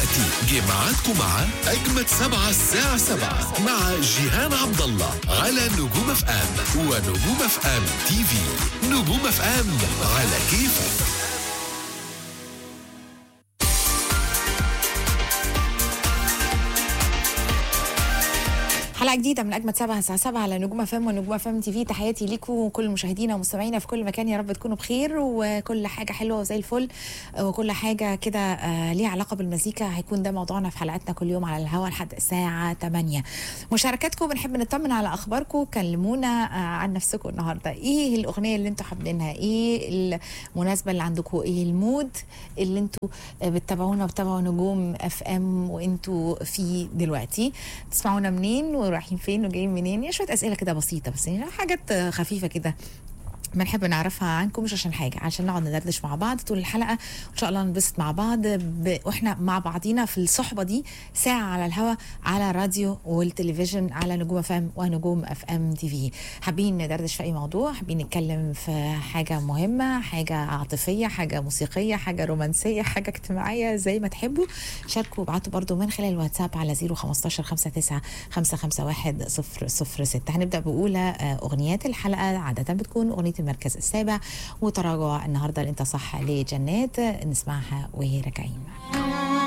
دلوقتي جه ميعادكم مع أجمد سبعة الساعة سبعة مع جيهان عبد الله على نجوم اف ام ونجوم اف ام تي في نجوم اف ام على كيفك حلقه جديده من اجمد سبعة الساعه 7 على نجوم فم ونجوم فم تي في تحياتي ليكم وكل مشاهدينا ومستمعينا في كل مكان يا رب تكونوا بخير وكل حاجه حلوه وزي الفل وكل حاجه كده آه، ليها علاقه بالمزيكا هيكون ده موضوعنا في حلقاتنا كل يوم على الهواء لحد الساعه 8 مشاركاتكم بنحب نطمن على اخباركم كلمونا آه، عن نفسكم النهارده ايه الاغنيه اللي انتوا حابينها ايه المناسبه اللي عندكم ايه المود اللي انتوا آه، بتتابعونا وبتابعوا نجوم اف ام وانتوا فيه دلوقتي تسمعونا منين ورايحين فين وجايين منين يعني شويه اسئله كده بسيطه بس يعني حاجات آه، خفيفه كده بنحب نعرفها عنكم مش عشان حاجه عشان نقعد ندردش مع بعض طول الحلقه وان شاء الله ننبسط مع بعض ب... واحنا مع بعضينا في الصحبه دي ساعه على الهوا على الراديو والتلفزيون على نجوم اف ام ونجوم اف ام تي في حابين ندردش في اي موضوع حابين نتكلم في حاجه مهمه حاجه عاطفيه حاجه موسيقيه حاجه رومانسيه حاجه اجتماعيه زي ما تحبوا شاركوا وابعتوا برضو من خلال الواتساب على 015 59 551 006 هنبدا باولى آه، اغنيات الحلقه عاده بتكون اغنيه المركز السابع وتراجع النهارده اللي انت صح لجنات نسمعها وهي راجعين